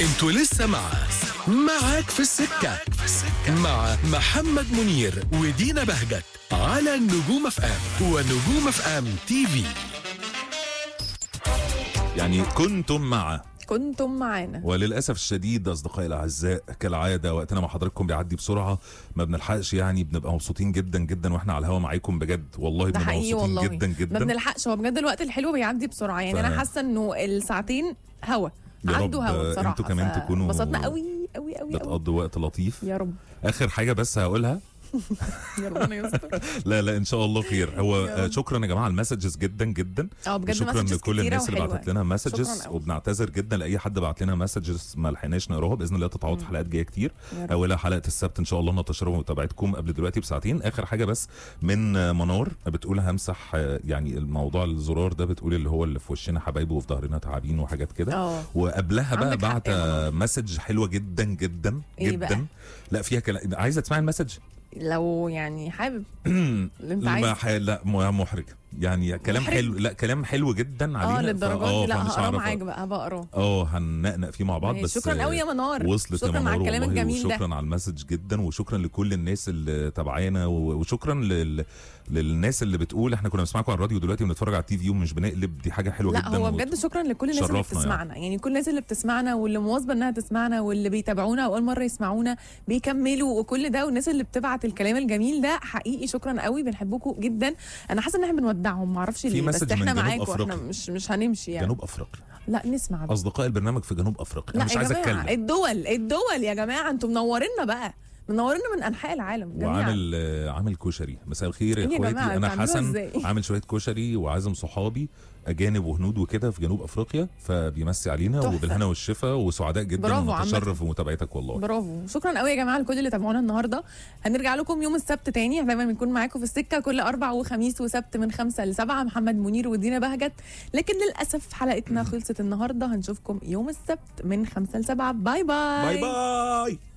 انتوا لسه مع معاك في السكة مع محمد منير ودينا بهجت على النجوم اف ام ونجوم اف ام تي في يعني كنتم مع كنتم معانا وللاسف الشديد اصدقائي الاعزاء كالعاده وقتنا مع حضراتكم بيعدي بسرعه ما بنلحقش يعني بنبقى مبسوطين جدا جدا واحنا على الهوا معاكم بجد والله ده بنبقى حقيقي مبسوطين والله جدا ما جدا بنلحقش هو بجد الوقت الحلو بيعدي بسرعه يعني ف- انا حاسه انه الساعتين هوا يا عدوا رب هوا بصراحه انتوا كمان ف- تكونوا انبسطنا قوي قوي قوي قوي بتقضوا وقت لطيف يا رب اخر حاجه بس هقولها يا ربنا يستر لا لا ان شاء الله خير هو يا آه، رب. شكرا يا جماعه المسجز جدا جدا اه بجد شكرا مسجز لكل كتيرة الناس اللي وحلوة. بعتت لنا مسجز شكراً أوي. وبنعتذر جدا لاي حد بعت لنا مسجز ما لحقناش نقراها باذن الله تتعوض في حلقات جايه كتير يا رب. اولها حلقه السبت ان شاء الله نتشرف متابعتكم قبل دلوقتي بساعتين اخر حاجه بس من آه، منار بتقول همسح آه، يعني الموضوع الزرار ده بتقول اللي هو اللي في وشنا حبايبه وفي ظهرنا تعابين وحاجات كده اه وقبلها بقى عندك حق بعت يا منار. مسج حلوه جدا جدا إيه جدا بقى؟ لا فيها كلام عايزه تسمعي المسج لو يعني حابب اللي انت ما عايز ح... لا م- محرج يعني كلام محرج؟ حلو لا كلام حلو جدا علينا اه ف- للدرجات دي لا فمش هقرا هعرف- معاك بقى بقرا اه هننقنق فيه مع بعض بس شكرا قوي يا منار وصلت شكرا يا على منار الكلام والله الجميل ده وشكرا على المسج جدا وشكرا لكل الناس اللي تابعانا و- وشكرا لل... للناس اللي بتقول احنا كنا بنسمعكم على الراديو دلوقتي بنتفرج على التي في ومش بنقلب دي حاجه حلوه لا جدا هو و- بجد شكرا لكل الناس اللي شرفنا بتسمعنا يعني. يعني كل الناس اللي بتسمعنا واللي مواظبه انها تسمعنا واللي بيتابعونا واول مره يسمعونا بيكملوا وكل ده والناس اللي بتبعت الكلام الجميل ده حقيقي شكرا قوي بنحبكم جدا انا حاسه ان احنا بنودعهم معرفش في ليه بس مسج من احنا جنوب معاكم احنا أفريقيا. مش مش هنمشي يعني جنوب افريقيا لا نسمع بقى. اصدقاء البرنامج في جنوب افريقيا انا لا مش يا عايز جماعه اتكلم الدول الدول يا جماعه انتم منورينا بقى منورينا من انحاء العالم جميعا وعامل آه، عامل كشري مساء الخير يا إيه يا اخواتي جماعة، انا بتعملوها حسن إزاي؟ عامل شويه كشري وعازم صحابي اجانب وهنود وكده في جنوب افريقيا فبيمسي علينا تحفة. وبالهنا والشفا وسعداء جدا برافو عامة. ونتشرف بمتابعتك والله برافو شكرا قوي يا جماعه لكل اللي تابعونا النهارده هنرجع لكم يوم السبت تاني احنا دايما بنكون معاكم في السكه كل اربع وخميس وسبت من خمسة لسبعة محمد منير ودينا بهجت لكن للاسف حلقتنا خلصت النهارده هنشوفكم يوم السبت من خمسة لسبعة باي باي باي باي